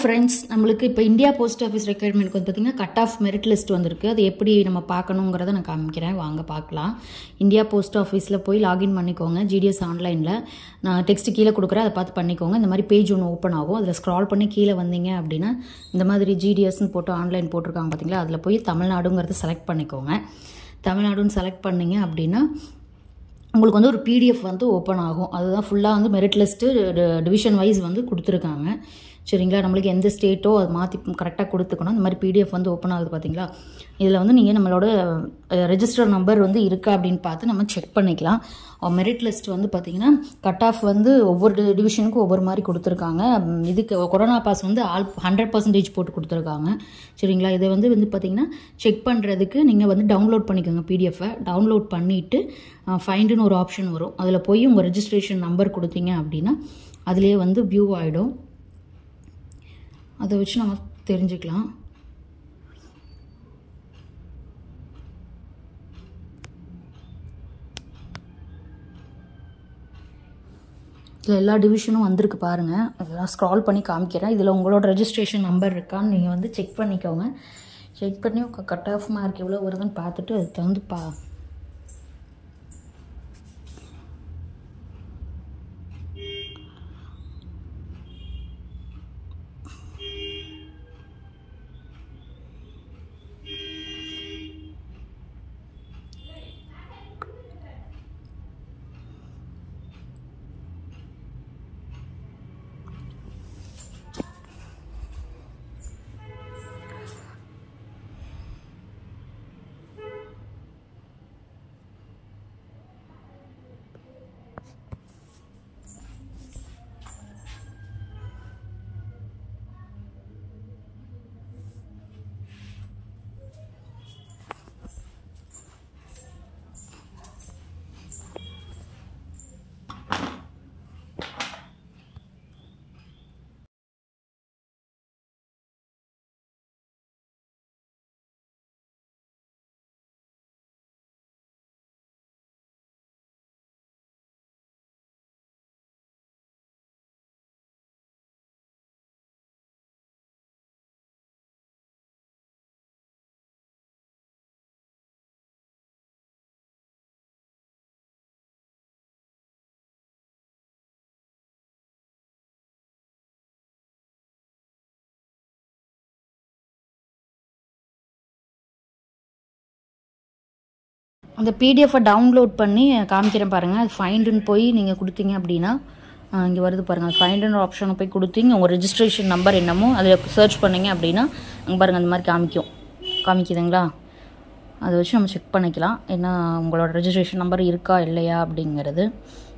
friends நம்மளுக்கு இப்போ India post office ரெக்யர்மெண்ட்க்கு வந்து பார்த்திங்கன்னா கட் ஆஃப் மெரிட் லிஸ்ட் வந்திருக்கு அது எப்படி நம்ம பார்க்கணுங்கிறத நான் காமிக்கிறேன் வாங்க பார்க்கலாம் இந்தியா போஸ்ட் ஆஃபீஸில் போய் லாகின் பண்ணிக்கோங்க ஜிடிஎஸ் ஆன்லைனில் நான் டெக்ஸ்ட் கீழே கொடுக்குறேன் அதை பார்த்து பண்ணிக்கோங்க இந்த மாதிரி பேஜ் ஒன்று ஓப்பன் ஆகும் அதில் ஸ்க்ரால் பண்ணி கீழே வந்தீங்க அப்படின்னா இந்த மாதிரி ஜிடிஎஸ்ன்னு போட்டு ஆன்லைன் போட்டிருக்காங்க பார்த்தீங்களா அதில் போய் தமிழ்நாடுங்கிறத செலக்ட் பண்ணிக்கோங்க தமிழ்நாடுன்னு செலக்ட் பண்ணீங்க அப்படின்னா உங்களுக்கு வந்து ஒரு பிடிஎஃப் வந்து ஓப்பன் ஆகும் அதுதான் ஃபுல்லாக வந்து மெரிட் லிஸ்ட்டு டிவிஷன் வைஸ் வந்து கொடுத்துருக்காங்க சரிங்களா நம்மளுக்கு எந்த ஸ்டேட்டோ அது மாற்றி கரெக்டாக கொடுத்துக்கணும் இந்த மாதிரி பிடிஎஃப் வந்து ஓப்பன் ஆகுது பார்த்தீங்களா இதில் வந்து நீங்கள் நம்மளோட ரெஜிஸ்டர் நம்பர் வந்து இருக்கா அப்படின்னு பார்த்து நம்ம செக் பண்ணிக்கலாம் மெரிட் லிஸ்ட் வந்து பார்த்தீங்கன்னா கட் ஆஃப் வந்து ஒவ்வொரு டிவிஷனுக்கும் ஒவ்வொரு மாதிரி கொடுத்துருக்காங்க ம், இதுக்கு கொரோனா பாஸ் வந்து ஆல் ஹண்ட்ரட் பர்சன்டேஜ் போட்டு கொடுத்துருக்காங்க சரிங்களா இதை வந்து வந்து பார்த்தீங்கன்னா செக் பண்ணுறதுக்கு நீங்கள் வந்து டவுன்லோட் பண்ணிக்கோங்க பிடிஎஃபை டவுன்லோட் பண்ணிவிட்டு ஃபைண்டுன்னு ஒரு ஆப்ஷன் வரும் அதில் போய் உங்கள் ரெஜிஸ்ட்ரேஷன் நம்பர் கொடுத்தீங்க அப்படின்னா அதுலேயே வந்து வியூ ஆகிடும் அதை வச்சு நம்ம தெரிஞ்சுக்கலாம் இதில் எல்லா டிவிஷனும் வந்திருக்கு பாருங்கள் அதெல்லாம் ஸ்க்ரால் பண்ணி காமிக்கிறேன் இதில் உங்களோட ரெஜிஸ்ட்ரேஷன் நம்பர் இருக்கான்னு நீங்கள் வந்து செக் பண்ணிக்கோங்க செக் பண்ணி உங்கள் கட் ஆஃப் மார்க் எவ்வளோ வருதுன்னு பார்த்துட்டு அது தகுந்து பா அந்த பிடிஎஃபை டவுன்லோட் பண்ணி காமிக்கிறேன் பாருங்கள் அது ஃபைண்டுன்னு போய் நீங்கள் கொடுத்தீங்க அப்படின்னா இங்கே வருது பாருங்கள் அது ஃபைண்டுன்ற ஆப்ஷனை போய் கொடுத்தீங்க உங்கள் ரெஜிஸ்ட்ரேஷன் நம்பர் என்னமோ அதில் சர்ச் பண்ணீங்க அப்படின்னா அங்கே பாருங்கள் அந்த மாதிரி காமிக்கும் காமிக்குதுங்களா அதை வச்சு நம்ம செக் பண்ணிக்கலாம் ஏன்னா உங்களோட ரெஜிஸ்ட்ரேஷன் நம்பர் இருக்கா இல்லையா அப்படிங்கிறது